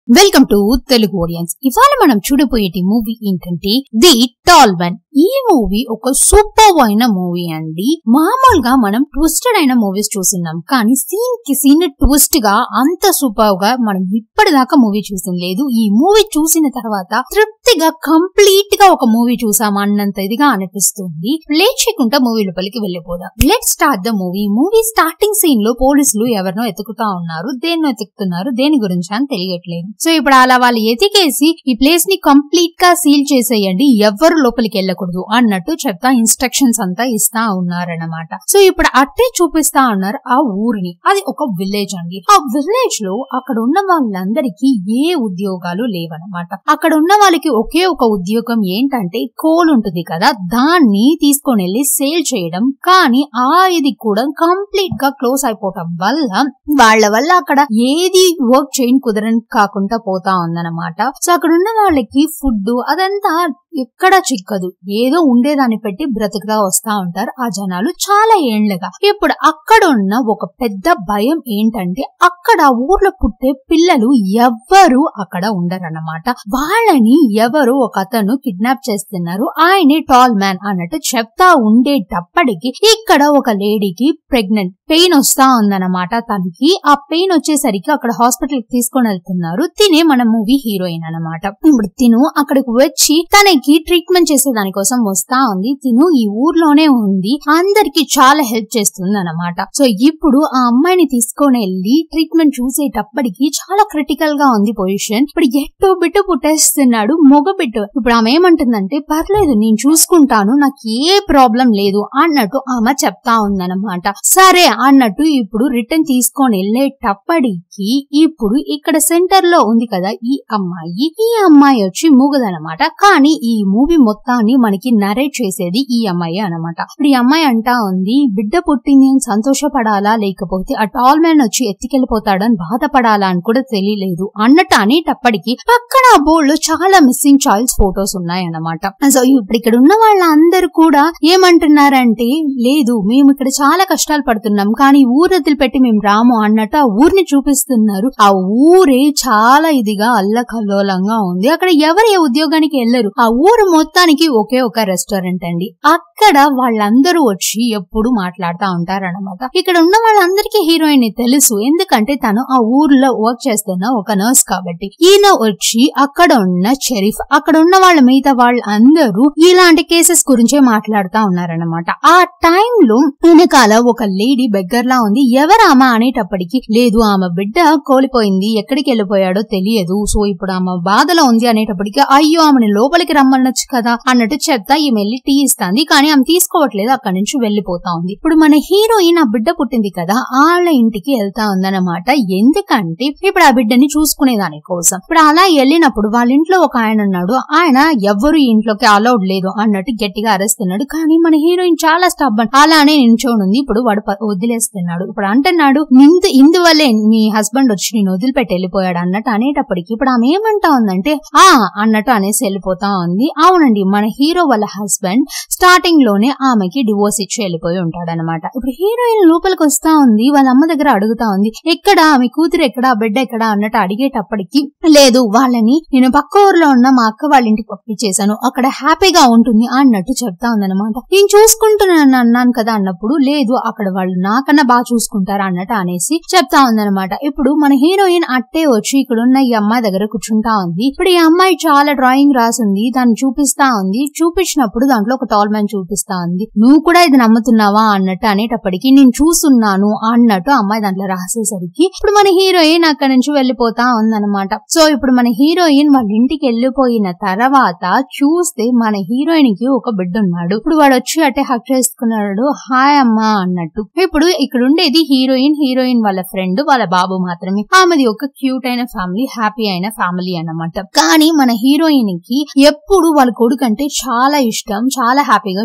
welcome to Telugu audience ఇవాళ మనం చూడబోయేటి మూవీ ఏంటంటే ది టాల్ వన్ ఈ మూవీ ఒక సూపర్ అయిన మూవీ అండి మామూలుగా మనం ట్విస్టెడ్ అయిన మూవీస్ చూస్తున్నాం కానీ సీన్ కి సీన్ ట్విస్ట్ గా అంత సూపర్ గా మనం ఇప్పటిదాకా మూవీ చూసిన లేదు ఈ మూవీ చూసిన తర్వాత తృప్తిగా కంప్లీట్ గా ఒక మూవీ చూసాం అన్నంత ఇదిగా అనిపిస్తుంది లేట్ చేయకుండా మూవీ లోపలికి వెళ్ళిపోదాం let start the movie movie starting scene లో పోలీసులు ఎవరినో ఎతుకుతా ఉన్నారు దేన్నో ఎతుకుతున్నారు దేని గురించి అని తెలియట్లేదు సో ఇప్పుడు అలా వాళ్ళు ఎతికేసి ఈ ప్లేస్ ని కంప్లీట్ గా సీల్ చేసేయండి ఎవ్వరు లోపలికి వెళ్ళకూడదు అన్నట్టు చెప్తా ఇన్స్ట్రక్షన్స్ అంతా ఇస్తా ఉన్నారన్నమాట సో ఇప్పుడు అట్టే చూపిస్తా ఉన్నారు ఆ ఊరిని అది ఒక విలేజ్ అండి ఆ విలేజ్ లో అక్కడ ఉన్న వాళ్ళందరికీ ఏ ఉద్యోగాలు లేవన్నమాట అక్కడ ఉన్న వాళ్ళకి ఒకే ఒక ఉద్యోగం ఏంటంటే కోల్ ఉంటుంది కదా దాన్ని తీసుకొని వెళ్ళి సేల్ చేయడం కానీ ఆ ఇది కూడా కంప్లీట్ గా క్లోజ్ అయిపోవటం వల్ల వాళ్ళ వల్ల అక్కడ ఏది వర్క్ చేయని కుదరని కాకుండా పోతా ఉందన్నమాట సో అక్కడ ఉన్న వాళ్ళకి ఫుడ్ అదంతా ఎక్కడ చిక్కదు ఏదో ఉండేదాన్ని పెట్టి బ్రతుకుతా వస్తా ఉంటారు ఆ జనాలు చాలా ఏండ్లుగా ఇప్పుడు అక్కడ ఉన్న ఒక పెద్ద భయం ఏంటంటే అక్కడ ఊర్లో పుట్టే పిల్లలు ఎవ్వరు అక్కడ ఉండరన్నమాట వాళ్ళని ఎవరు ఒక అతను కిడ్నాప్ చేస్తున్నారు ఆయనే టాల్ మ్యాన్ అన్నట్టు చెప్తా ఉండేటప్పటికి ఇక్కడ ఒక లేడీకి ప్రెగ్నెంట్ పెయిన్ వస్తా ఉందన్నమాట తనకి ఆ పెయిన్ వచ్చేసరికి అక్కడ హాస్పిటల్ తీసుకొని వెళ్తున్నారు తినే మన మూవీ హీరోయిన్ అన్నమాట ఇప్పుడు తిను అక్కడికి వచ్చి తనకి ట్రీట్మెంట్ చేసే దానికోసం వస్తా ఉంది తిను ఈ ఊర్లోనే ఉంది అందరికి చాలా హెల్ప్ చేస్తుంది అనమాట సో ఇప్పుడు ఆ అమ్మాయిని తీసుకొని వెళ్ళి ట్రీట్మెంట్ చూసేటప్పటికి చాలా క్రిటికల్ గా ఉంది పొజిషన్ ఇప్పుడు ఎట్టో బిట్టు పుట్టేస్తున్నాడు మొగ బిట్టు ఇప్పుడు ఆమె ఏమంటుందంటే పర్లేదు నేను చూసుకుంటాను నాకు ఏ ప్రాబ్లం లేదు అన్నట్టు ఆమె చెప్తా ఉందన్నమాట సరే అన్నట్టు ఇప్పుడు రిటర్న్ తీసుకొని వెళ్ళేటప్పటికి ఇప్పుడు ఇక్కడ సెంటర్ లో ఉంది కదా ఈ అమ్మాయి ఈ అమ్మాయి వచ్చి మూగదనమాట కానీ ఈ మూవీ మొత్తాన్ని మనకి నరేట్ చేసేది ఈ అమ్మాయి అనమాట ఇప్పుడు ఈ అమ్మాయి అంటా ఉంది బిడ్డ పుట్టింది అని సంతోషపడాలా లేకపోతే ఆ టాల్ మ్యాన్ వచ్చి ఎత్తికెళ్ళిపోతాడని బాధపడాలా అని కూడా తెలియలేదు అన్నట్టు అనేటప్పటికి పక్కన ఆ బోర్డు లో చాలా మిస్సింగ్ చైల్డ్స్ ఫొటోస్ ఉన్నాయన్నమాట సో ఇప్పుడు ఇక్కడ ఉన్న వాళ్ళందరూ కూడా ఏమంటున్నారంటే లేదు మేము ఇక్కడ చాలా కష్టాలు పడుతున్నాం కానీ ఊరు వదిలిపెట్టి మేము రాము అన్నట్టు ఆ ఊరిని చూపిస్తున్నారు ఆ ఊరే చాలా ఇదిగా అల్లకల్లోలంగా ఉంది అక్కడ ఎవరు ఏ ఉద్యోగానికి వెళ్ళరు ఆ ఊరు మొత్తానికి ఒకే ఒక రెస్టారెంట్ అండి అక్కడ వాళ్ళందరూ వచ్చి ఎప్పుడు మాట్లాడుతూ ఉంటారన్నమాట ఇక్కడ ఉన్న వాళ్ళందరికీ హీరోయిన్ తెలుసు ఎందుకంటే తను ఆ ఊర్లో వర్క్ చేస్తున్న ఒక నర్స్ కాబట్టి ఈయన వచ్చి అక్కడ ఉన్న షెరీఫ్ అక్కడ ఉన్న వాళ్ళ మిగతా వాళ్ళందరూ ఇలాంటి కేసెస్ గురించే మాట్లాడుతా ఉన్నారన్నమాట ఆ టైంలో వెనకాల ఒక లేడీ బెగ్గర్లా ఉంది ఎవరామా అనేటప్పటికి లేదు ఆమె బిడ్డ కోల్పోయింది ఎక్కడికి వెళ్ళిపోయాడో తెలియదు సో ఇప్పుడు ఆమె బాధలో ఉంది అనేటప్పటికి అయ్యో ఆమెను లోపలికి రమ్మనొచ్చు కదా అన్నట్టు చెప్తా ఈమె వెళ్ళి టీ ఇస్తాంది కానీ ఆమె తీసుకోవట్లేదు అక్కడి నుంచి వెళ్లిపోతా ఉంది ఇప్పుడు మన హీరోయిన్ ఆ బిడ్డ పుట్టింది కదా వాళ్ళ ఇంటికి వెళ్తా ఉందన్నమాట ఎందుకంటే ఇప్పుడు ఆ బిడ్డని చూసుకునే దాని కోసం ఇప్పుడు అలా వెళ్ళినప్పుడు వాళ్ళ ఇంట్లో ఒక ఆయన ఉన్నాడు ఆయన ఎవ్వరు ఈ ఇంట్లోకి అలౌడ్ లేదు అన్నట్టు గట్టిగా అరేస్తున్నాడు కానీ మన హీరోయిన్ చాలా స్టబ్బన్ అలానే నించోనుంది ఉంది ఇప్పుడు వాడు ప- వదిలేస్తున్నాడు ఇప్పుడు అంటున్నాడు ఇందు ఇందువల్లే మీ హస్బెండ్ వచ్చి నేను వదిలిపెట్టి వెళ్ళిపోయాడు అన్నట్టు అనేటప్పటికి ఇప్పుడు ఆమె ఏమంటా ఉందంటే ఆ అన్నట్టు అనేసి వెళ్ళిపోతా ఉంది అవునండి మన హీరో వాళ్ళ హస్బెండ్ స్టార్టింగ్ లోనే ఆమెకి డివోర్స్ ఇచ్చి వెళ్ళిపోయి ఉంటాడనమాట ఇప్పుడు హీరోయిన్ లోపలికి వస్తా ఉంది వాళ్ళ అమ్మ దగ్గర అడుగుతా ఉంది ఎక్కడ ఆమె కూతురు ఎక్కడ బిడ్డ ఎక్కడ అన్నట్టు అడిగేటప్పటికి లేదు వాళ్ళని నేను పక్క ఊర్లో ఉన్న మా అక్క వాళ్ళ ఇంటికి పంపించేశాను అక్కడ హ్యాపీగా ఉంటుంది అన్నట్టు చెప్తా ఉందన్నమాట నేను చూసుకుంటున్నాను అన్నాను కదా అన్నప్పుడు లేదు అక్కడ వాళ్ళు నాకన్నా బాగా చూసుకుంటారు అన్నట్టు అనేసి చెప్తా ఉందన్నమాట ఇప్పుడు మన హీరోయిన్ అట్టే వచ్చి ఇక్కడ ఉన్న ఈ అమ్మాయి దగ్గర కూర్చుంటా ఉంది ఇప్పుడు ఈ అమ్మాయి చాలా డ్రాయింగ్ రాసింది దాన్ని చూపిస్తా ఉంది చూపించినప్పుడు దాంట్లో ఒక టాల్ మ్యాన్ చూపిస్తా ఉంది నువ్వు కూడా ఇది నమ్ముతున్నావా అన్నట్టు అనేటప్పటికి నేను చూస్తున్నాను అన్నట్టు అమ్మాయి దాంట్లో రాసేసరికి ఇప్పుడు మన హీరోయిన్ అక్కడి నుంచి వెళ్ళిపోతా ఉందన్నమాట సో ఇప్పుడు మన హీరోయిన్ వాళ్ళ ఇంటికి వెళ్ళిపోయిన తర్వాత చూస్తే మన హీరోయిన్ కి ఒక బిడ్డ ఉన్నాడు ఇప్పుడు వాడు వచ్చి అట్టే హక్ చేసుకున్నాడు హాయ్ అమ్మా అన్నట్టు ఇప్పుడు ఇక్కడ ఉండేది హీరోయిన్ హీరోయిన్ వాళ్ళ ఫ్రెండ్ వాళ్ళ బాబు మాత్రమే ఆమెది ఒక క్యూట్ అయిన ఫ్యామిలీ హ్యాపీ అయిన ఫ్యామిలీ అన్నమాట కానీ మన హీరోయిన్ కి ఎప్పుడు వాళ్ళ కొడుకు అంటే చాలా ఇష్టం చాలా హ్యాపీగా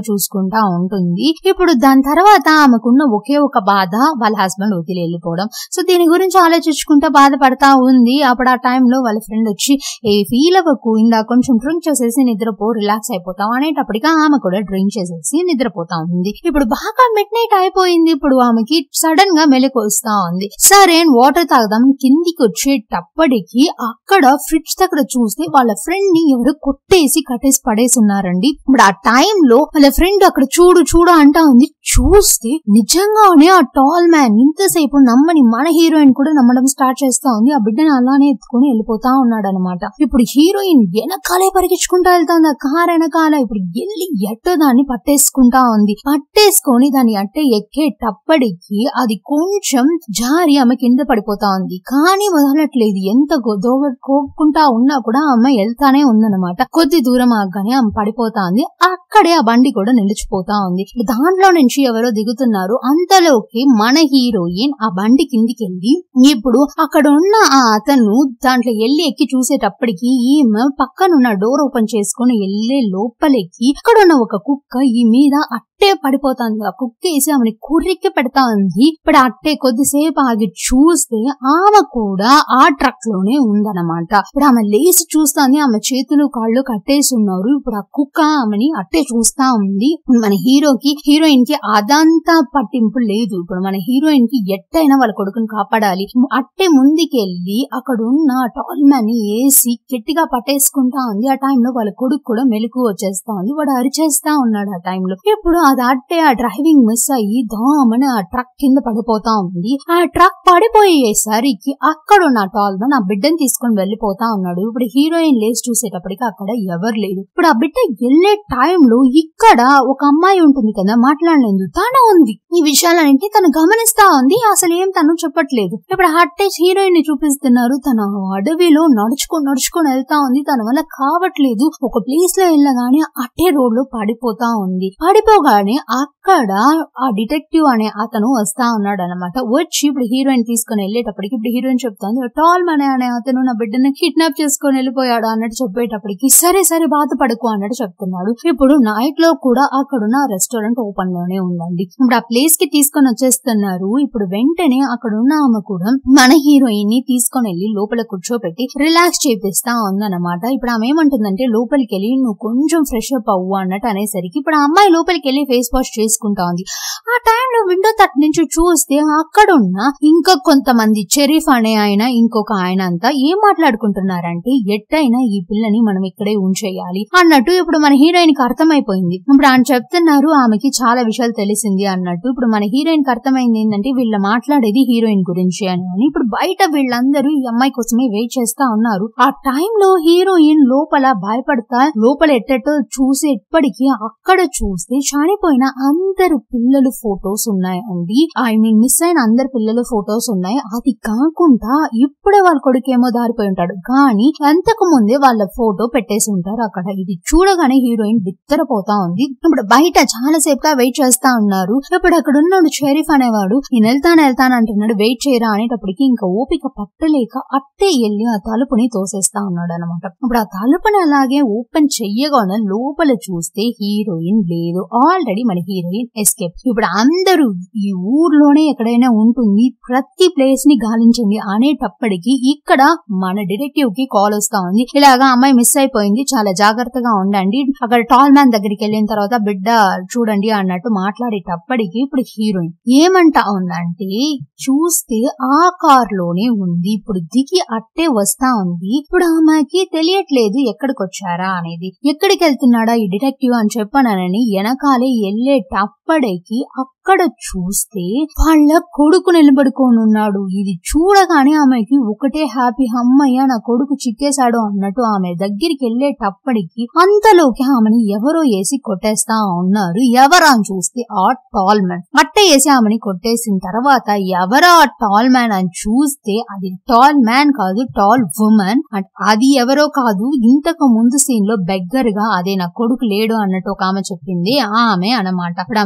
చూసుకుంటా ఉంటుంది ఇప్పుడు దాని తర్వాత ఆమెకున్న ఒకే ఒక బాధ వాళ్ళ హస్బెండ్ వదిలి వెళ్ళిపోవడం సో దీని గురించి ఆలోచించుకుంటా బాధపడతా ఉంది అప్పుడు ఆ టైంలో వాళ్ళ ఫ్రెండ్ వచ్చి ఏ ఫీల్ అవ్వకు ఇందా కొంచెం డ్రింక్ చేసేసి నిద్రపో రిలాక్స్ అయిపోతాం అనేటప్పటికి ఆమె కూడా డ్రింక్ చేసేసి నిద్రపోతా ఉంది ఇప్పుడు బాగా మిడ్ నైట్ అయిపోయింది ఇప్పుడు ఆమెకి సడన్ గా మెలకు వస్తా ఉంది సరే వాటర్ తాగదాం కిందికి వచ్చేటప్పటికి అక్కడ ఫ్రిడ్జ్ దగ్గర చూస్తే వాళ్ళ ఫ్రెండ్ ని ఎవరు కొట్టేసి కట్టేసి పడేసి ఉన్నారండి ఇప్పుడు ఆ టైంలో వాళ్ళ ఫ్రెండ్ అక్కడ చూడు చూడు అంటా ఉంది చూస్తే నిజంగానే ఆ టాల్ మ్యాన్ ఇంతసేపు నమ్మని మన హీరోయిన్ కూడా నమ్మడం స్టార్ట్ చేస్తా ఉంది ఆ బిడ్డని అలానే ఎత్తుకుని వెళ్ళిపోతా ఉన్నాడు అనమాట ఇప్పుడు హీరోయిన్ వెనకాలే పరిగించుకుంటా వెళ్తాంది ఆ కార్ వెనకాల ఇప్పుడు వెళ్ళి ఎట్టో దాన్ని పట్టేసుకుంటా ఉంది పట్టేసుకొని దాన్ని అట్టే ఎక్కేటప్పటికి అది కొంచెం జారి ఆమె కింద పడిపోతా ఉంది కానీ వదలట్లేదు ఎంత దోగ కోపుకుంటా ఉన్నా కూడా ఆమె వెళ్తానే ఉందన్నమాట కొద్ది దూరం ఆగానే ఆమె పడిపోతా ఉంది అక్కడే ఆ బండి కూడా నిలిచిపోతా ఉంది దాంట్లో నుంచి ఎవరో దిగుతున్నారు అంతలోకి మన హీరోయిన్ ఆ బండి కిందికి వెళ్ళి ఇప్పుడు అక్కడ ఉన్న ఆ అతను దాంట్లో వెళ్ళి ఎక్కి చూసేటప్పటికి ఈమె పక్కనున్న డోర్ ఓపెన్ చేసుకుని వెళ్ళే లోపలికి అక్కడ ఉన్న ఒక కుక్క ఈ మీద అట్టే పడిపోతుంది ఆ కుక్క వేసి ఆమెని కుర్రికి పెడతా ఉంది ఇప్పుడు అట్టే కొద్దిసేపు ఆగి చూస్తే ఆమె కూడా ఆ ట్రక్ లోనే ఉందన్నమాట ఇప్పుడు ఆమె లేచి చూస్తాంది ఆమె చేతులు కాళ్ళు కట్టేసి ఉన్నారు ఇప్పుడు ఆ కుక్క ఆమెని అట్టే చూస్తా ఉంది మన హీరోకి హీరోయిన్ కి అదంతా పట్టింపు లేదు ఇప్పుడు మన హీరోయిన్ కి ఎట్టయినా వాళ్ళ కొడుకుని కాపాడాలి అట్టే ముందుకెళ్ళి అక్కడ ఉన్న టాల్ మ్యాన్ వేసి గట్టిగా పట్టేసుకుంటా ఉంది ఆ టైంలో వాళ్ళ కొడుకు కూడా మెలకు వచ్చేస్తా ఉంది వాడు అరిచేస్తా ఉన్నాడు ఆ టైంలో ఇప్పుడు అది అట్టే ఆ డ్రైవింగ్ మిస్ అయ్యి దామని ఆ ట్రక్ కింద పడిపోతా ఉంది ఆ ట్రక్ పడిపోయేసరికి అక్కడ ఉన్న టాల్ మ్యాన్ ఆ బిడ్డని తీసుకొని వెళ్ళిపోతా ఉన్నాడు ఇప్పుడు హీరోయిన్ లేచి చూసేటప్పటికి అక్కడ ఎవరు లేదు ఇప్పుడు ఆ బిడ్డ వెళ్లే టైంలో ఇక్కడ ఒక అమ్మాయి ఉంటుంది కదా మాట్లాడలేదు తన ఉంది ఈ విషయాలన్నింటి తను గమనిస్తా ఉంది అసలు ఏం తను చెప్పట్లేదు ఇప్పుడు హార్టేజ్ హీరోయిన్ ని చూపిస్తున్నారు తన అడవిలో నడుచుకొని నడుచుకొని వెళ్తా ఉంది తన వల్ల కావట్లేదు ఒక ప్లేస్ లో వెళ్ళగానే అట్టే రోడ్ లో పడిపోతా ఉంది పడిపోగానే అక్కడ ఆ డిటెక్టివ్ అనే అతను వస్తా ఉన్నాడు అనమాట వచ్చి ఇప్పుడు హీరోయిన్ తీసుకొని వెళ్ళేటప్పటికి ఇప్పుడు హీరోయిన్ చెప్తాంది టాల్ మనే అనే అతను నా బిడ్డని కిడ్నాప్ చేసుకొని వెళ్ళిపోయాడు అన్నట్టు చెప్పేటప్పటికి సరే సరే బాధపడకు అన్నట్టు చెప్తున్నాడు ఇప్పుడు నైట్ లో కూడా అక్కడున్న రెస్టారెంట్ ఓపెన్ లోనే ఉందండి ఇప్పుడు ఆ ప్లేస్ కి తీసుకొని వచ్చేస్తున్నారు ఇప్పుడు వెంటనే అక్కడ ఉన్న ఆమె కూడా మన హీరోయిన్ ని తీసుకొని వెళ్ళి లోపల కూర్చోపెట్టి రిలాక్స్ చేపిస్తా ఉందన్నమాట ఇప్పుడు ఆమె ఏమంటుందంటే లోపలికి వెళ్ళి నువ్వు కొంచెం ఫ్రెష్ అప్ అవ్వు అన్నట్టు అనేసరికి ఇప్పుడు ఆ అమ్మాయి లోపలికి వెళ్ళి ఫేస్ వాష్ చేసుకుంటా ఉంది ఆ టైంలో విండో తట్టు నుంచి చూస్తే అక్కడ ఉన్న ఇంకా కొంతమంది చెరీఫ్ అనే ఆయన ఇంకొక ఆయన అంతా ఏం మాట్లాడుకుంటున్నారంటే ఎట్టయినా ఈ పిల్లని మనం ఇక్కడే ఉంచేయాలి అన్నట్టు ఇప్పుడు మన హీరోయిన్ కి అర్థమైపోయింది ఇప్పుడు ఆయన చెప్తున్నారు ఆమెకి చాలా విషయాలు తెలిసింది అన్నట్టు ఇప్పుడు మన హీరోయిన్ కి అర్థమైంది ఏంటంటే వీళ్ళ మాట్లాడేది హీరోయిన్ గురించి అని అని ఇప్పుడు బయట వీళ్ళందరూ ఈ అమ్మాయి కోసమే వెయిట్ చేస్తా ఉన్నారు ఆ టైంలో హీరోయిన్ లోపల భయపడతా లోపల ఎట్టెట్టో చూసి ఎప్పటికీ అక్కడ చూస్తే చనిపోయిన అందరు పిల్లలు ఫొటోస్ ఉన్నాయండి ఐ మీన్ మిస్ అయిన అందరు పిల్లల ఫొటోస్ ఉన్నాయి అది కాకుండా ఇప్పుడే వాళ్ళ కొడుకేమో దారిపోయి ఉంటాడు కానీ అంతకు ముందే వాళ్ళ ఫోటో పెట్టేసి ఉంటారు అక్కడ ఇది చూడగానే హీరోయిన్ బిత్తరపోతా ఉంది ఇప్పుడు బయట చాలా సేపుగా వెయిట్ చేస్తా ఉన్నారు ఇప్పుడు అక్కడ ఉన్నాడు షరీఫ్ అనేవాడు నేను వెళ్తాను వెళ్తాను అంటున్నాడు వెయిట్ చేయరా అనేటప్పటికి ఇంకా ఓపిక పట్టలేక అట్టే వెళ్ళి ఆ తలుపుని తోసేస్తా ఉన్నాడు అనమాట ఇప్పుడు ఆ తలుపుని అలాగే ఓపెన్ చెయ్యగానే లోపల చూస్తే హీరోయిన్ లేదు ఆల్రెడీ మన హీరోయిన్ ఎస్కేప్ ఇప్పుడు అందరూ ఈ ఊర్లోనే ఎక్కడైనా ఉంటుంది ప్రతి ప్లేస్ ని గాలించండి అనేటప్పటికి ఇక్కడ మన డిటెక్టివ్ కి కాల్ వస్తా ఉంది ఇలాగా అమ్మాయి మిస్ అయిపోయింది చాలా జాగ్రత్తగా ఉండండి అక్కడ టాల్ మ్యాన్ దగ్గరికి వెళ్ళిన తర్వాత బిడ్డ చూడండి అన్నట్టు మాట్లాడేటప్పటికి ఇప్పుడు హీరోయిన్ ఏమంటా ఉందంటే చూస్తే ఆ కార్ లోనే ఉంది ఇప్పుడు దిగి అట్టే వస్తా ఉంది ఇప్పుడు ఆమెకి తెలియట్లేదు ఎక్కడికి వచ్చారా అనేది ఎక్కడికి వెళ్తున్నాడా ఈ డిటెక్టివ్ అని చెప్పానని వెనకాలే వెళ్ళేటప్పటికి అక్కడ చూస్తే వాళ్ళ కొడుకు నిలబడుకొని ఉన్నాడు ఇది చూడగానే ఆమెకి ఒకటే హ్యాపీ అమ్మయ్య నా కొడుకు చిక్కేశాడు అన్నట్టు ఆమె దగ్గరికి వెళ్ళేటప్పటికి అంతలోకి ఆమెని ఎవరో వేసి కొట్టేస్తా ఉన్నారు ఎవరా అని చూస్తే ఆ టాల్ మ్యాన్ అట్ట వేసి ఆమెని కొట్టేసిన తర్వాత ఎవరా ఆ టాల్ మ్యాన్ అని చూస్తే అది టాల్ మ్యాన్ కాదు టాల్ ఉమెన్ అండ్ అది ఎవరో కాదు ఇంతకు ముందు సీన్ లో బెగ్గర్ గా అదే నా కొడుకు లేడు అన్నట్టు ఒక ఆమె చెప్పింది ఆమె అన్నమాట అప్పుడు ఆమె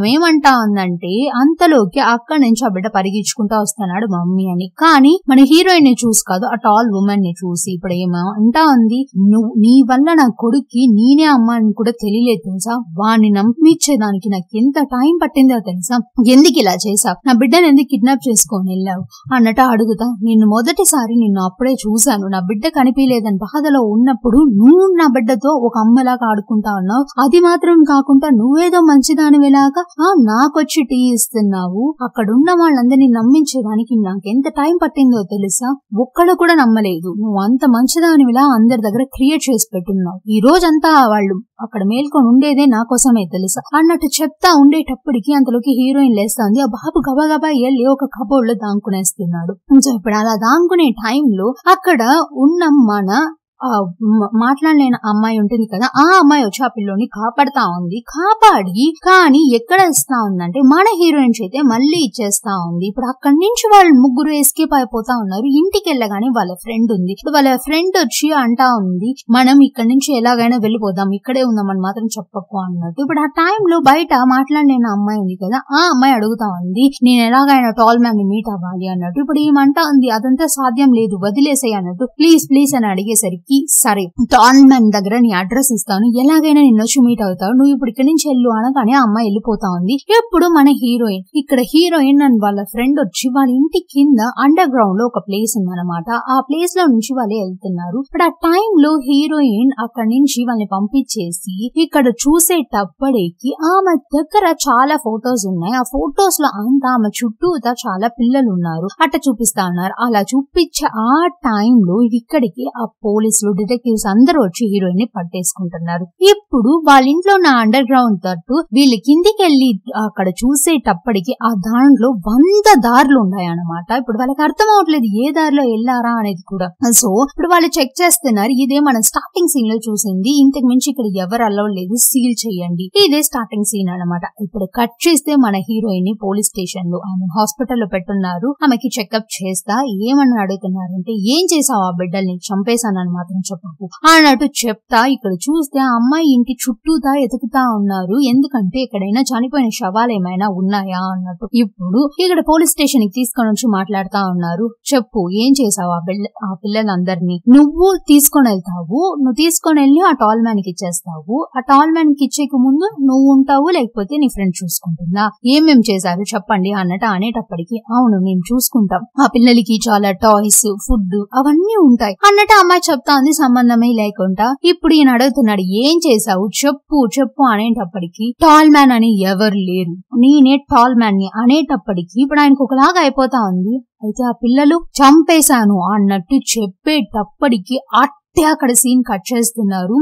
ఏమంటా ఉందంటే అంతలోకి అక్కడి నుంచి ఆ బిడ్డ పరిగించుకుంటా వస్తున్నాడు మమ్మీ అని కానీ మన హీరోయిన్ ని చూసి కాదు ఆ టాల్ ఉమెన్ ని చూసి ఇప్పుడు ఏమో అంటా ఉంది నువ్వు నీ వల్ల నా కొడుక్కి నేనే అమ్మ అని కూడా తెలియలేదు తెలుసా వాడిని నమ్మించేదానికి నాకు ఎంత టైం పట్టిందో తెలుసా ఎందుకు ఇలా చేసావు నా బిడ్డను ఎందుకు కిడ్నాప్ చేసుకొని వెళ్ళావు అన్నట్టు అడుగుతా నిన్ను మొదటిసారి నిన్ను అప్పుడే చూశాను నా బిడ్డ కనిపించలేదని బాధలో ఉన్నప్పుడు నువ్వు నా బిడ్డతో ఒక అమ్మలాగా ఆడుకుంటా ఉన్నావు అది మాత్రం కాకుండా నువ్వేదో మంచిదానివిలాగా ఆ నాకొచ్చి టీ ఇస్తున్నావు అక్కడున్న వాళ్ళందరినీ నమ్మించేదానికి నాకెంత టైం పట్టిందో తెలుసా ఒక్కడు కూడా నమ్మలేదు నువ్వు అంత మంచిదానివిలా అందరి దగ్గర క్రియేట్ చేసి పెట్టున్నావు ఈ రోజంతా వాళ్ళు అక్కడ మేల్కొని ఉండేదే నా కోసమే తెలుసా అన్నట్టు చెప్తా ఉండేటప్పటికి అంతలోకి హీరోయిన్ లేస్తుంది ఆ బాబు గబగబా వెళ్ళి ఒక కబోర్డ్ లో దాంకునేస్తున్నాడు సో ఇప్పుడు అలా దాంకునే టైంలో అక్కడ ఉన్న మన ఆ మ- మాట్లాడలేని అమ్మాయి ఉంటుంది కదా ఆ అమ్మాయి వచ్చి ఆ పిల్లోని కాపాడుతా ఉంది కాపాడి కానీ ఎక్కడ ఇస్తా ఉందంటే మన హీరోయిన్ అయితే మళ్ళీ ఇచ్చేస్తా ఉంది ఇప్పుడు అక్కడి నుంచి వాళ్ళు ముగ్గురు ఎస్కేప్ అయిపోతా ఉన్నారు ఇంటికి వెళ్ళగానే వాళ్ళ ఫ్రెండ్ ఉంది ఇప్పుడు వాళ్ళ ఫ్రెండ్ వచ్చి అంటా ఉంది మనం ఇక్కడి నుంచి ఎలాగైనా వెళ్ళిపోదాం ఇక్కడే ఉందామని మాత్రం చెప్పకు అన్నట్టు ఇప్పుడు ఆ టైంలో బయట మాట్లాడలేని అమ్మాయి ఉంది కదా ఆ అమ్మాయి అడుగుతా ఉంది నేను ఎలాగైనా టాల్ మ్యాన్ ని మీట్ అవ్వాలి అన్నట్టు ఇప్పుడు ఏమంటా ఉంది అదంతా సాధ్యం లేదు వదిలేసాయి అన్నట్టు ప్లీజ్ ప్లీజ్ అని అడిగేసరికి సరే టాల్ మ్యాన్ దగ్గర నీ అడ్రస్ ఇస్తాను ఎలాగైనా నిన్ను వచ్చి మీట్ అవుతావు నువ్వు ఇప్పుడు ఇక్కడి నుంచి వెళ్ళు అనగానే ఆ అమ్మాయి వెళ్ళిపోతా ఉంది ఎప్పుడు మన హీరోయిన్ ఇక్కడ హీరోయిన్ అండ్ వాళ్ళ ఫ్రెండ్ వచ్చి వాళ్ళ ఇంటి కింద అండర్ గ్రౌండ్ లో ఒక ప్లేస్ ఉందన్నమాట ఆ ప్లేస్ లో నుంచి వాళ్ళు వెళ్తున్నారు ఇప్పుడు ఆ time లో హీరోయిన్ అక్కడి నుంచి వాళ్ళని పంపించేసి ఇక్కడ చూసేటప్పటికి ఆమె దగ్గర చాలా ఫొటోస్ ఉన్నాయి ఆ ఫొటోస్ లో అంతా ఆమె చుట్టూతా చాలా పిల్లలు ఉన్నారు అట్ట చూపిస్తా ఉన్నారు అలా చూపించే ఆ టైంలో ఇక్కడికి ఆ పోలీసులు డిటెక్టివ్స్ అందరూ వచ్చి హీరోయిన్ ని పట్టేసుకుంటున్నారు ఇప్పుడు వాళ్ళ ఇంట్లో ఉన్న అండర్ గ్రౌండ్ తట్టు వీళ్ళు కిందికి వెళ్ళి అక్కడ చూసేటప్పటికి ఆ దాంట్లో వంద దారులు ఉన్నాయన్నమాట ఇప్పుడు వాళ్ళకి అర్థం అవట్లేదు ఏ దారిలో వెళ్ళారా అనేది కూడా సో ఇప్పుడు వాళ్ళు చెక్ చేస్తున్నారు ఇదే మనం స్టార్టింగ్ సీన్ లో చూసింది ఇంతకు మించి ఇక్కడ ఎవరు అలవలేదు సీల్ చేయండి ఇదే స్టార్టింగ్ సీన్ అన్నమాట ఇప్పుడు కట్ చేస్తే మన హీరోయిన్ ని పోలీస్ స్టేషన్ లో ఆమె హాస్పిటల్లో పెట్టున్నారు ఆమెకి చెకప్ చేస్తా ఏమని అడుగుతున్నారంటే ఏం చేసావు ఆ బిడ్డల్ని చంపేశానని మాత్రం చెప్పకు అన్నట్టు చెప్తా ఇక్కడ చూస్తే ఆ అమ్మాయి ఇంటి చుట్టూతా ఎతుకుతా ఉన్నారు ఎందుకంటే ఎక్కడైనా చనిపోయిన శవాలు ఏమైనా ఉన్నాయా అన్నట్టు ఇప్పుడు ఇక్కడ పోలీస్ స్టేషన్ కి తీసుకొని వచ్చి మాట్లాడుతా ఉన్నారు చెప్పు ఏం చేసావు ఆ బిళ్ళ ఆ పిల్లలందరినీ నువ్వు తీసుకొని వెళ్తావు నువ్వు తీసుకొని వెళ్ళి ఆ టాల్ మ్యాన్ కి ఇచ్చేస్తావు ఆ టాల్ మ్యాన్ కి ఇచ్చేకి ముందు నువ్వు ఉంటావు లేకపోతే నీ ఫ్రెండ్ చూసుకుంటుందా ఏమేం చేశారు చెప్పండి అన్నట్టు అనేటప్పటికి అవును మేము చూసుకుంటాం ఆ పిల్లలకి చాలా టాయ్స్ ఫుడ్ అవన్నీ ఉంటాయి అన్నట్టు ఆ అమ్మాయి చెప్తా ఉంది సంబంధమే లేకుండా ఇప్పుడు ఈయన అడుగుతున్నాడు ఏం చేసావు చెప్పు చెప్పు అనేటప్పటికి టాల్ మ్యాన్ అని ఎవరు లేరు నేనే టాల్ మ్యాన్ ని అనేటప్పటికి ఇప్పుడు ఆయనకు ఒకలాగా అయిపోతా ఉంది అయితే ఆ పిల్లలు చంపేశాను అన్నట్టు చెప్పేటప్పటికి అట్టే అక్కడ సీన్ కట్ చేస్తున్నారు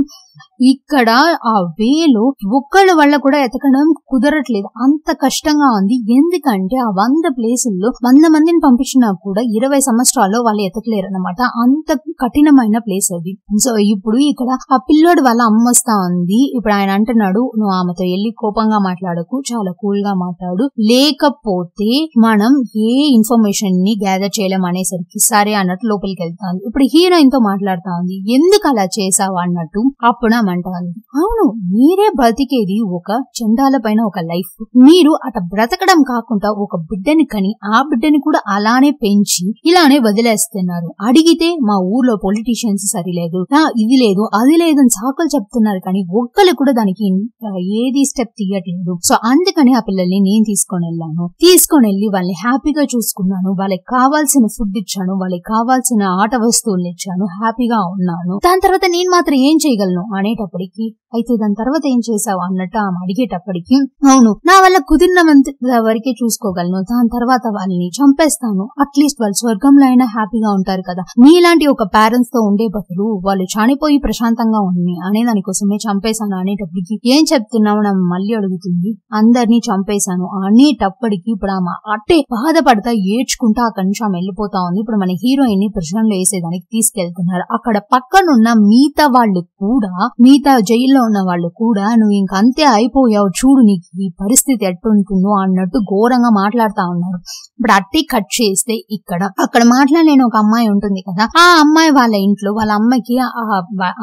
ఇక్కడ ఆ వేలో ఒక్కళ్ళ వల్ల కూడా ఎతకడం కుదరట్లేదు అంత కష్టంగా ఉంది ఎందుకంటే ఆ వంద ప్లేసుల్లో వంద మందిని పంపించినా కూడా ఇరవై సంవత్సరాల్లో వాళ్ళు ఎతకలేరు అనమాట అంత కఠినమైన ప్లేస్ అది సో ఇప్పుడు ఇక్కడ ఆ పిల్లోడు వాళ్ళ అమ్మ వస్తా ఉంది ఇప్పుడు ఆయన అంటున్నాడు నువ్వు ఆమెతో వెళ్ళి కోపంగా మాట్లాడకు చాలా కూల్ గా మాట్లాడు లేకపోతే మనం ఏ ఇన్ఫర్మేషన్ ని గ్యాదర్ చేయలేం అనేసరికి సరే అన్నట్టు లోపలికి వెళ్తాను ఇప్పుడు హీరోయిన్ తో మాట్లాడుతా ఉంది ఎందుకు అలా చేసావు అన్నట్టు అప్పుడు ఆమె అంటా ఉంది అవును మీరే బ్రతికేది ఒక చండాల పైన ఒక లైఫ్ మీరు అట బ్రతకడం కాకుండా ఒక బిడ్డని కని ఆ బిడ్డని కూడా అలానే పెంచి ఇలానే వదిలేస్తున్నారు అడిగితే మా ఊర్లో పొలిటీషియన్స్ సరిలేదు ఆ, ఇది లేదు అది లేదు అని సాకులు చెప్తున్నారు కానీ ఒక్కరు కూడా దానికి ఆ, ఏది స్టెప్ తీయట్లేదు సో అందుకని ఆ పిల్లల్ని నేను తీసుకొని వెళ్ళాను తీసుకొని వెళ్ళి వాళ్ళని హ్యాపీగా చూసుకున్నాను వాళ్ళకి కావాల్సిన ఫుడ్ ఇచ్చాను వాళ్ళకి కావాల్సిన ఆట వస్తువులు ఇచ్చాను హ్యాపీగా ఉన్నాను దాని తర్వాత నేను మాత్రం ఏం చేయగలను అనేటప్పటికి అయితే దాని తర్వాత ఏం చేసావు అన్నట్టు ఆమె అడిగేటప్పటికి అవును నా వల్ల కుదిరినంత వరకే చూసుకోగలను దాని తర్వాత వాళ్ళని చంపేస్తాను అట్లీస్ట్ వాళ్ళు స్వర్గంలో అయినా హ్యాపీగా ఉంటారు కదా మీలాంటి ఒక పేరెంట్స్ తో ఉండే బదులు వాళ్ళు చనిపోయి ప్రశాంతంగా ఉంది అనే దానికోసమే చంపేశాను అనేటప్పటికి ఏం చెప్తున్నావు నా మళ్ళీ అడుగుతుంది అందరినీ చంపేశాను అనేటప్పటికి ఇప్పుడు ఆమె అట్టే బాధపడతా ఏడ్చుకుంటా అక్కడి నుంచి ఆమె వెళ్ళిపోతా ఉంది ఇప్పుడు మన హీరోయిన్ ని ప్రజల్లో వేసేదానికి తీసుకెళ్తున్నారు అక్కడ పక్కనున్న మిగతా వాళ్ళు కూడా మిగతా జైల్లో ఉన్న వాళ్ళు కూడా నువ్వు ఇంక అంతే అయిపోయావు చూడు నీకు ఈ పరిస్థితి ఎట్టుంటుందో అన్నట్టు ఘోరంగా మాట్లాడుతా ఉన్నారు ఇప్పుడు అట్టి కట్ చేస్తే ఇక్కడ అక్కడ మాట్లాడలేని ఒక అమ్మాయి ఉంటుంది కదా ఆ అమ్మాయి వాళ్ళ ఇంట్లో వాళ్ళ అమ్మకి ఆ- ఆ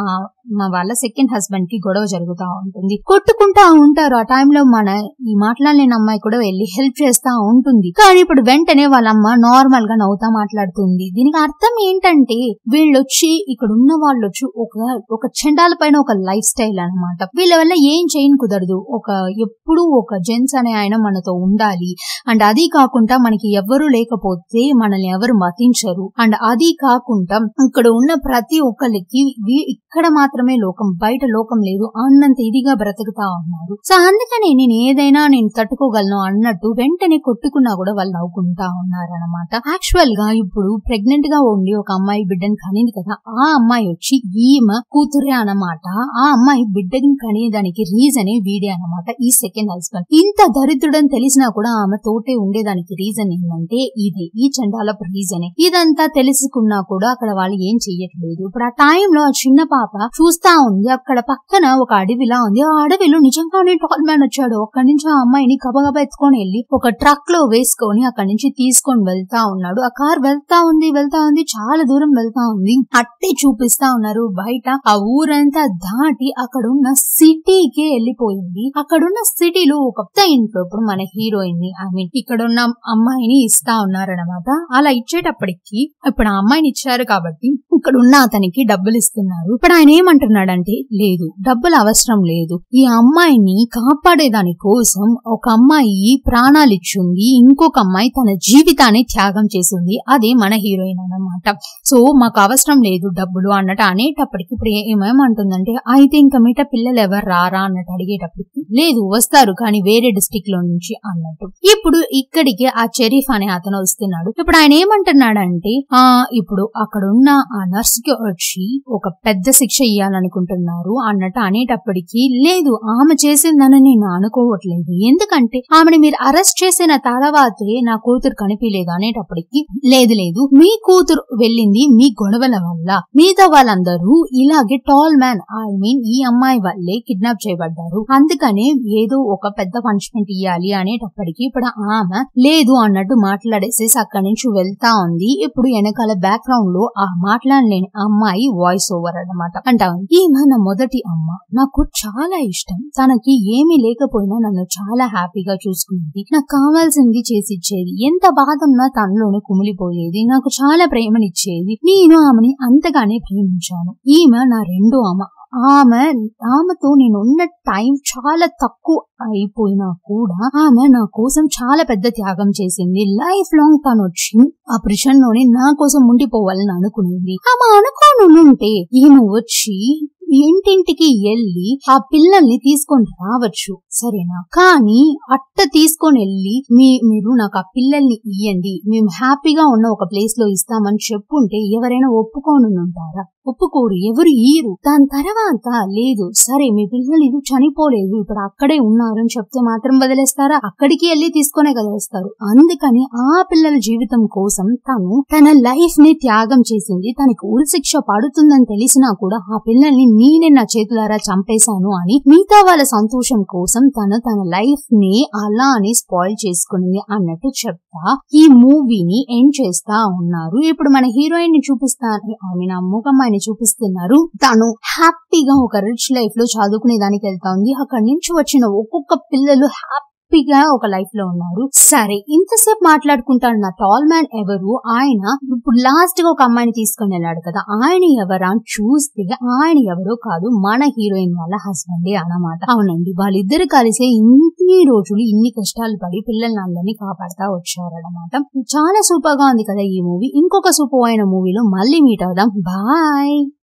మా వాళ్ళ సెకండ్ హస్బెండ్ కి గొడవ జరుగుతా ఉంటుంది కొట్టుకుంటా ఉంటారు ఆ టైంలో మన ఈ మాట్లాడలేని అమ్మాయి కూడా వెళ్ళి హెల్ప్ చేస్తా ఉంటుంది కానీ ఇప్పుడు వెంటనే వాళ్ళ అమ్మ నార్మల్ గా నవ్వుతా మాట్లాడుతుంది దీనికి అర్థం ఏంటంటే వీళ్ళొచ్చి ఇక్కడ ఉన్న వాళ్ళు వచ్చి ఒక ఒక చెండాల పైన ఒక లైఫ్ స్టైల్ అనమాట వీళ్ళ వల్ల ఏం చేయని కుదరదు ఒక ఎప్పుడు ఒక జెంట్స్ అనే ఆయన మనతో ఉండాలి అండ్ అది కాకుండా మనకి ఎవరు లేకపోతే మనల్ని ఎవరు మతించరు అండ్ అది కాకుండా ఇక్కడ ఉన్న ప్రతి ఒక్కరికి వీ- ఇక్కడ మాత్రమే లోకం బయట లోకం లేదు అన్నంత ఇదిగా బ్రతుకుతా ఉన్నారు సో అందుకని నేను ఏదైనా నేను తట్టుకోగలను అన్నట్టు వెంటనే కొట్టుకున్నా కూడా వాళ్ళు నవ్వుకుంటా ఉన్నారనమాట యాక్చువల్ గా ఇప్పుడు ప్రెగ్నెంట్ గా ఉండి ఒక అమ్మాయి బిడ్డని కనింది కదా ఆ అమ్మాయి వచ్చి ఈమె కూతురే అన్నమాట ఆ అమ్మాయి బిడ్డని కనేదానికి రీజనే వీడే అన్నమాట ఈ సెకండ్ హస్బెండ్ ఇంత దరిద్రుడని తెలిసినా కూడా ఆమె తోటే ఉండేదానికి రీజన్ ఏంటంటే ఇదే ఈ చండాలపు రీజనే ఇదంతా తెలుసుకున్నా కూడా అక్కడ వాళ్ళు ఏం చెయ్యట్లేదు ఇప్పుడు ఆ టైంలో ఆ చిన్న పాప చూస్తా ఉంది అక్కడ పక్కన ఒక అడవిలా ఉంది ఆ అడవిలో నిజంగానే టాల్ మ్యాన్ వచ్చాడు అక్కడి నుంచి ఆ అమ్మాయిని గబగబా ఎత్తుకొని వెళ్ళి ఒక ట్రక్ లో వేసుకొని అక్కడి నుంచి తీసుకొని వెళ్తా ఉన్నాడు ఆ కార్ వెళ్తా ఉంది వెళ్తా ఉంది చాలా దూరం వెళ్తా ఉంది అట్టే చూపిస్తా ఉన్నారు బయట ఆ ఊరంతా దాటి అక్కడ ఉన్న సిటీకే వెళ్ళిపోయింది అక్కడున్న సిటీలో ఒక కొత్త ఇంట్లో ఇప్పుడు మన హీరోయిన్ ని ఐ మీన్ ఇక్కడ ఉన్న అమ్మాయిని ఇస్తా ఉన్నారనమాట అలా ఇచ్చేటప్పటికి ఇప్పుడు ఆ అమ్మాయిని ఇచ్చారు కాబట్టి ఇక్కడ ఉన్న అతనికి డబ్బులు ఇస్తున్నారు ఇప్పుడు ఆయన ఏమంటున్నాడంటే లేదు డబ్బులు అవసరం లేదు ఈ అమ్మాయిని కాపాడేదాని కోసం ఒక అమ్మాయి ప్రాణాలు ఇచ్చింది ఇంకొక అమ్మాయి తన జీవితాన్ని త్యాగం చేసింది అదే మన హీరోయిన్ అన్నమాట సో మాకు అవసరం లేదు డబ్బులు అన్నట్టు అనేటప్పటికి ఇప్పుడు ఏమేమంటుందంటే అయితే ఇంకా మిగతా పిల్లలు ఎవరు రారా అన్నట్టు అడిగేటప్పటికి లేదు వస్తారు కానీ వేరే డిస్టిక్ లో నుంచి అన్నట్టు ఇప్పుడు ఇక్కడికి ఆ చెరీఫ్ అనే అతను వస్తున్నాడు ఇప్పుడు ఆయన ఏమంటున్నాడంటే ఆ ఇప్పుడు అక్కడ ఉన్న ఆ నర్స్ కి వచ్చి ఒక పెద్ద శిక్ష ఇయ్యాలనుకుంటున్నారు అన్నట్టు అనేటప్పటికి లేదు ఆమె చేసిందని నేను అనుకోవట్లేదు ఎందుకంటే ఆమెను మీరు అరెస్ట్ చేసిన తర్వాతే నా కూతురు కనిపించలేదు అనేటప్పటికి లేదు లేదు మీ కూతురు వెళ్ళింది మీ గొడవల వల్ల మిగతా వాళ్ళందరూ ఇలాగే టాల్ మ్యాన్ ఐ మీన్ ఈ అమ్మాయి వల్లే కిడ్నాప్ చేయబడ్డారు అందుకనే ఏదో ఒక పెద్ద పనిష్మెంట్ ఇవ్వాలి అనేటప్పటికి ఇప్పుడు ఆమె లేదు అన్నట్టు మాట్లాడేసేసి అక్కడి నుంచి వెళ్తా ఉంది ఇప్పుడు వెనకాల బ్యాక్గ్రౌండ్ లో ఆ మాట్లాడలేని అమ్మాయి వాయిస్ ఓవర్ అన్నమాట అంటా ఉంది ఈమె నా మొదటి అమ్మ నాకు చాలా ఇష్టం తనకి ఏమీ లేకపోయినా నన్ను చాలా హ్యాపీగా చూసుకునేది నాకు కావాల్సింది చేసి ఇచ్చేది ఎంత బాధ ఉన్నా తనలోనే కుమిలిపోయేది నాకు చాలా ప్రేమనిచ్చేది నేను ఆమెని అంతగానే ప్రేమించాను ఈమె నా రెండో అమ్మ ఆమె ఆమెతో నేను ఉన్న టైం చాలా తక్కువ అయిపోయినా కూడా ఆమె నా కోసం చాలా పెద్ద త్యాగం చేసింది లైఫ్ లాంగ్ తను వచ్చి ఆ ప్రిషన్ లోనే నా కోసం ఉండిపోవాలని అనుకునేది ఆమె అనుకోనుంటే ఈమె వచ్చి ఇంటింటికి వెళ్ళి ఆ పిల్లల్ని తీసుకొని రావచ్చు సరేనా కానీ అట్ట తీసుకొని వెళ్ళి మీ మీరు నాకు ఆ పిల్లల్ని ఇయ్యండి మేము హ్యాపీగా ఉన్న ఒక ప్లేస్ లో ఇస్తామని చెప్పుంటే ఎవరైనా ఒప్పుకోను ఉంటారా ఒప్పుకోరు ఎవరు ఈరు దాని తర్వాత లేదు సరే మీ పిల్లలు ఇది చనిపోలేదు ఇప్పుడు అక్కడే ఉన్నారు అని చెప్తే మాత్రం వదిలేస్తారా అక్కడికి వెళ్ళి తీసుకునే కదా వస్తారు అందుకని ఆ పిల్లల జీవితం కోసం తను తన లైఫ్ ని త్యాగం చేసింది తనకి ఉరి శిక్ష పడుతుందని తెలిసినా కూడా ఆ పిల్లల్ని నేనే నా చేతులారా చంపేశాను అని మిగతా వాళ్ళ సంతోషం కోసం తను తన లైఫ్ ని అలా అని స్పాయిల్ చేసుకునింది అన్నట్టు చెప్తా ఈ మూవీని ఎండ్ చేస్తా ఉన్నారు ఇప్పుడు మన హీరోయిన్ ని చూపిస్తారు ఐ మీన్ ఆ మూగమ్మాయిని చూపిస్తున్నారు తను హ్యాపీగా ఒక రిచ్ లైఫ్ లో చదువుకునే దానికి వెళ్తా ఉంది అక్కడి నుంచి వచ్చిన ఒక్కొక్క పిల్లలు హ్యాపీగా ఒక లైఫ్ లో ఉన్నారు సరే ఇంతసేపు మాట్లాడుకుంటాడు నా టాల్ మ్యాన్ ఎవరు ఆయన ఇప్పుడు లాస్ట్ గా ఒక అమ్మాయిని తీసుకొని వెళ్ళాడు కదా ఆయన ఎవరా అని చూస్తే ఆయన ఎవరో కాదు మన హీరోయిన్ వాళ్ళ హస్బెండే అన్నమాట అవునండి వాళ్ళిద్దరు కలిసే ఇన్ని రోజులు ఇన్ని కష్టాలు పడి పిల్లల్ని అందరినీ కాపాడుతా వచ్చారన్నమాట చాలా సూపర్ గా ఉంది కదా ఈ మూవీ ఇంకొక సూపర్ అయిన మూవీలో మళ్ళీ మీట్ అవుదాం బాయ్